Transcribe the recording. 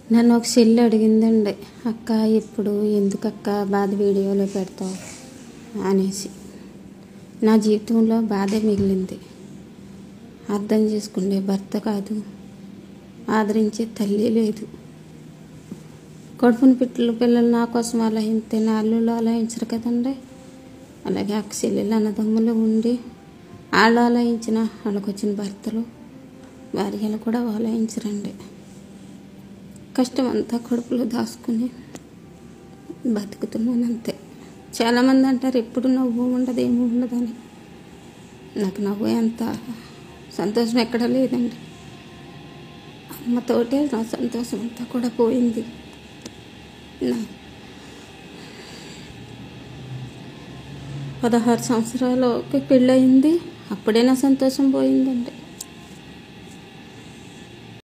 నన్ను ఒక చెల్లి అడిగిందండి అక్క ఇప్పుడు ఎందుకు అక్క బాధ వీడియోలో పెడతావు అనేసి నా జీవితంలో బాధ మిగిలింది అర్థం చేసుకునే భర్త కాదు ఆదరించే తల్లి లేదు కడుపుని పిట్టలు పిల్లలు నా కోసం అలహింతే నా అల్లుళ్ళు అలహించరు కదండి అలాగే అక్క చెల్లెలు అన్నదమ్ములు ఉండి వాళ్ళు ఆలయించిన వాళ్ళకి వచ్చిన భర్తలు భార్యలు కూడా ఆలయించరండి కష్టం అంతా కడుపులో దాచుకుని బతుకుతున్నాను అంతే చాలామంది అంటారు ఎప్పుడు నవ్వు ఉండదు ఏమి ఉండదని నాకు నవ్వు ఎంత సంతోషం ఎక్కడ లేదండి అమ్మతోటే నా సంతోషం అంతా కూడా పోయింది నా పదహారు సంవత్సరాలకి పెళ్ళయింది అప్పుడే నా సంతోషం పోయిందండి